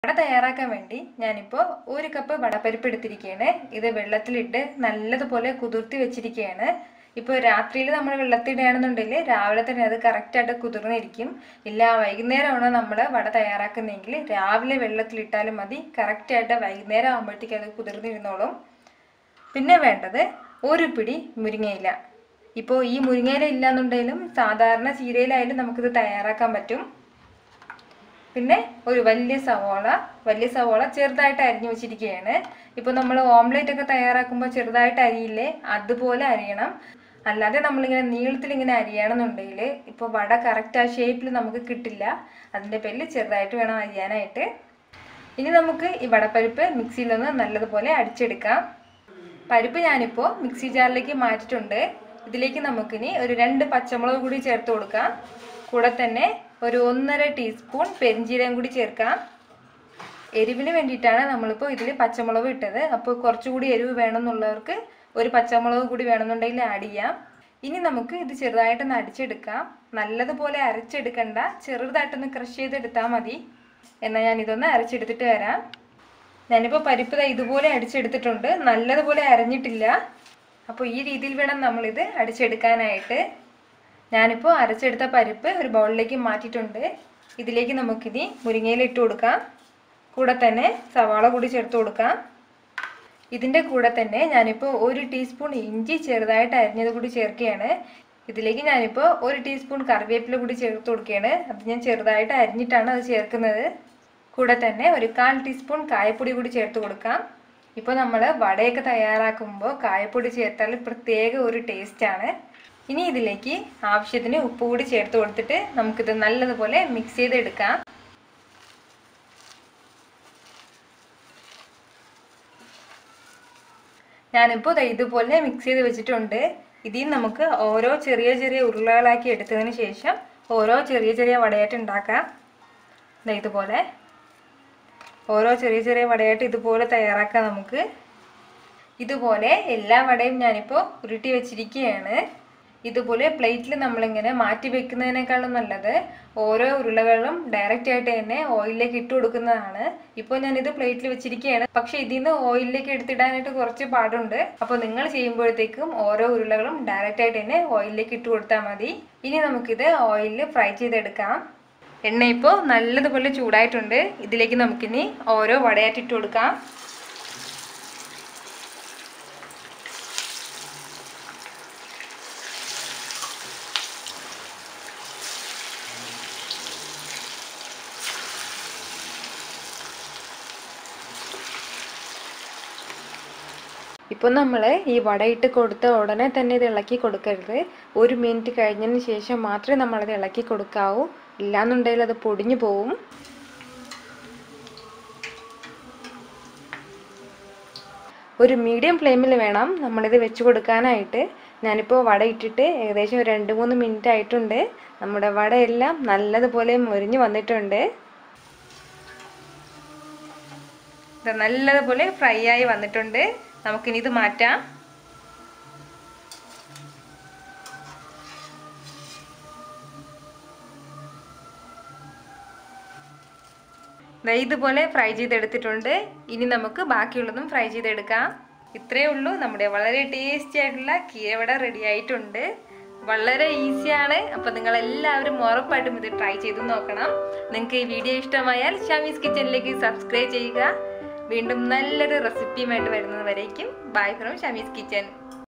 വട തയ്യാറാക്കാൻ വേണ്ടി ഞാനിപ്പോൾ ഒരു കപ്പ് വടപ്പരിപ്പ് എടുത്തിരിക്കുകയാണ് ഇത് വെള്ളത്തിലിട്ട് നല്ലതുപോലെ കുതിർത്തി വെച്ചിരിക്കുകയാണ് ഇപ്പോൾ രാത്രിയിൽ നമ്മൾ വെള്ളത്തിടുകയാണെന്നുണ്ടെങ്കിൽ രാവിലെ തന്നെ അത് കറക്റ്റായിട്ട് കുതിർന്നിരിക്കും ഇല്ല വൈകുന്നേരമാണ് നമ്മൾ വട തയ്യാറാക്കുന്നതെങ്കിൽ രാവിലെ വെള്ളത്തിലിട്ടാലും മതി കറക്റ്റായിട്ട് വൈകുന്നേരം ആകുമ്പോഴത്തേക്ക് അത് കുതിർന്നിരുന്നോളും പിന്നെ വേണ്ടത് ഒരു പിടി മുരിങ്ങയില ഇപ്പോൾ ഈ മുരിങ്ങയില ഇല്ലാന്നുണ്ടെങ്കിലും സാധാരണ ചീരയിലായാലും നമുക്കിത് തയ്യാറാക്കാൻ പറ്റും പിന്നെ ഒരു വലിയ സവോള വലിയ സവോള ചെറുതായിട്ട് അരിഞ്ഞു വെച്ചിരിക്കുകയാണ് ഇപ്പോൾ നമ്മൾ ഓംലേറ്റ് ഒക്കെ തയ്യാറാക്കുമ്പോൾ ചെറുതായിട്ട് അരിയില്ലേ അതുപോലെ അരിയണം അല്ലാതെ നമ്മളിങ്ങനെ നീളത്തിൽ ഇങ്ങനെ അരിയണമെന്നുണ്ടെങ്കിൽ ഇപ്പോൾ വട കറക്റ്റ് ആ ഷേപ്പിൽ നമുക്ക് കിട്ടില്ല അതിൻ്റെ പേരിൽ ചെറുതായിട്ട് വേണം അരിയാനായിട്ട് ഇനി നമുക്ക് ഈ വടപ്പരിപ്പ് മിക്സിയിലൊന്ന് നല്ലതുപോലെ അടിച്ചെടുക്കാം പരിപ്പ് ഞാനിപ്പോൾ മിക്സി ജാറിലേക്ക് മാറ്റിയിട്ടുണ്ട് ഇതിലേക്ക് നമുക്കിനി ഒരു രണ്ട് പച്ചമുളക് കൂടി ചേർത്ത് കൊടുക്കാം കൂടെ തന്നെ ഒരു ഒന്നര ടീസ്പൂൺ പെരിഞ്ചീരകം കൂടി ചേർക്കാം എരിവിന് വേണ്ടിയിട്ടാണ് നമ്മളിപ്പോൾ ഇതിൽ പച്ചമുളക് ഇട്ടത് അപ്പോൾ കുറച്ചുകൂടി എരിവ് വേണമെന്നുള്ളവർക്ക് ഒരു പച്ചമുളക് കൂടി വേണമെന്നുണ്ടെങ്കിൽ ആഡ് ചെയ്യാം ഇനി നമുക്ക് ഇത് ചെറുതായിട്ടൊന്ന് അടിച്ചെടുക്കാം നല്ലതുപോലെ അരച്ചെടുക്കണ്ട ചെറുതായിട്ടൊന്ന് ക്രഷ് ചെയ്തെടുത്താൽ മതി എന്നാൽ ഞാൻ ഇതൊന്ന് അരച്ചെടുത്തിട്ട് വരാം ഞാനിപ്പോൾ പരിപ്പ് ദാ ഇതുപോലെ അടിച്ചെടുത്തിട്ടുണ്ട് നല്ലതുപോലെ അരഞ്ഞിട്ടില്ല അപ്പോൾ ഈ രീതിയിൽ വേണം നമ്മളിത് അടിച്ചെടുക്കാനായിട്ട് ഞാനിപ്പോൾ അരച്ചെടുത്ത പരിപ്പ് ഒരു ബൗളിലേക്ക് മാറ്റിയിട്ടുണ്ട് ഇതിലേക്ക് നമുക്കിനി മുരിങ്ങയില ഇട്ട് കൊടുക്കാം കൂടെ തന്നെ സവാള കൂടി ചേർത്ത് കൊടുക്കാം ഇതിൻ്റെ കൂടെ തന്നെ ഞാനിപ്പോൾ ഒരു ടീസ്പൂൺ ഇഞ്ചി ചെറുതായിട്ട് അരിഞ്ഞത് കൂടി ചേർക്കുകയാണ് ഇതിലേക്ക് ഞാനിപ്പോൾ ഒരു ടീസ്പൂൺ കറിവേപ്പില കൂടി ചേർത്ത് കൊടുക്കുകയാണ് അത് ഞാൻ ചെറുതായിട്ട് അരിഞ്ഞിട്ടാണ് അത് ചേർക്കുന്നത് കൂടെ തന്നെ ഒരു കാൽ ടീസ്പൂൺ കായപ്പൊടി കൂടി ചേർത്ത് കൊടുക്കാം ഇപ്പോൾ നമ്മൾ വടയൊക്കെ തയ്യാറാക്കുമ്പോൾ കായപ്പൊടി ചേർത്താൽ പ്രത്യേക ഒരു ടേസ്റ്റാണ് ഇനി ഇതിലേക്ക് ആവശ്യത്തിന് ഉപ്പ് കൂടി ചേർത്ത് കൊടുത്തിട്ട് നമുക്കിത് നല്ലതുപോലെ മിക്സ് ചെയ്തെടുക്കാം ഞാനിപ്പോൾ ദേ ഇതുപോലെ മിക്സ് ചെയ്ത് വെച്ചിട്ടുണ്ട് ഇതിൽ നമുക്ക് ഓരോ ചെറിയ ചെറിയ ഉരുളകളാക്കി എടുത്തതിന് ശേഷം ഓരോ ചെറിയ ചെറിയ വടയായിട്ട് ഉണ്ടാക്കാം ദേ ഇതുപോലെ ഓരോ ചെറിയ ചെറിയ വടയായിട്ട് ഇതുപോലെ തയ്യാറാക്കാം നമുക്ക് ഇതുപോലെ എല്ലാ വടയും ഞാനിപ്പോൾ ഉരുട്ടി വെച്ചിരിക്കുകയാണ് ഇതുപോലെ പ്ലേറ്റിൽ നമ്മളിങ്ങനെ മാറ്റി വെക്കുന്നതിനേക്കാളും നല്ലത് ഓരോ ഉരുളകളും ഡയറക്റ്റ് ആയിട്ട് തന്നെ ഓയിലിലേക്ക് ഇട്ട് കൊടുക്കുന്നതാണ് ഇപ്പോൾ ഞാനിത് പ്ലേറ്റിൽ വെച്ചിരിക്കുകയാണ് പക്ഷെ ഇതിൽ നിന്ന് ഓയിലിലേക്ക് എടുത്തിടാനായിട്ട് കുറച്ച് പാടുണ്ട് അപ്പോൾ നിങ്ങൾ ചെയ്യുമ്പോഴത്തേക്കും ഓരോ ഉരുളകളും ഡയറക്റ്റ് ആയിട്ട് തന്നെ ഓയിലിലേക്ക് ഇട്ട് കൊടുത്താൽ മതി ഇനി നമുക്കിത് ഓയിലിൽ ഫ്രൈ ചെയ്തെടുക്കാം എണ്ണ ഇപ്പോൾ നല്ലതുപോലെ ചൂടായിട്ടുണ്ട് ഇതിലേക്ക് നമുക്കിനി ഓരോ വടയായിട്ട് ഇട്ട് കൊടുക്കാം ഇപ്പോൾ നമ്മൾ ഈ വടയിട്ട് കൊടുത്ത ഉടനെ തന്നെ ഇത് ഇളക്കി കൊടുക്കരുത് ഒരു മിനിറ്റ് കഴിഞ്ഞതിന് ശേഷം മാത്രമേ നമ്മളത് ഇളക്കി കൊടുക്കാവൂ ഇല്ലാന്നുണ്ടെങ്കിൽ അത് പൊടിഞ്ഞു പോവും ഒരു മീഡിയം ഫ്ലെയിമിൽ വേണം നമ്മളിത് വെച്ച് കൊടുക്കാനായിട്ട് ഞാനിപ്പോൾ വട ഇട്ടിട്ട് ഏകദേശം ഒരു രണ്ട് മൂന്ന് മിനിറ്റ് ആയിട്ടുണ്ട് നമ്മുടെ വടയെല്ലാം നല്ലതുപോലെ മൊരിഞ്ഞ് വന്നിട്ടുണ്ട് ഇത് നല്ലതുപോലെ ഫ്രൈ ആയി വന്നിട്ടുണ്ട് നമുക്കിനി ഇത് മാറ്റാം ദേ ഇതുപോലെ ഫ്രൈ ചെയ്തെടുത്തിട്ടുണ്ട് ഇനി നമുക്ക് ബാക്കിയുള്ളതും ഫ്രൈ ചെയ്തെടുക്കാം ഇത്രയേ ഉള്ളൂ നമ്മുടെ വളരെ ടേസ്റ്റി ആയിട്ടുള്ള കീരവട റെഡി ആയിട്ടുണ്ട് വളരെ ഈസിയാണ് അപ്പോൾ നിങ്ങൾ എല്ലാവരും ഉറപ്പായിട്ടും ഇത് ട്രൈ ചെയ്ത് നോക്കണം നിങ്ങൾക്ക് ഈ വീഡിയോ ഇഷ്ടമായാൽ ഷാമീസ് കിച്ചണിലേക്ക് സബ്സ്ക്രൈബ് ചെയ്യുക വീണ്ടും നല്ലൊരു റെസിപ്പിയുമായിട്ട് വരുന്നത് വരേക്കും ബൈ ഫ്രം ഷമീസ് കിച്ചൻ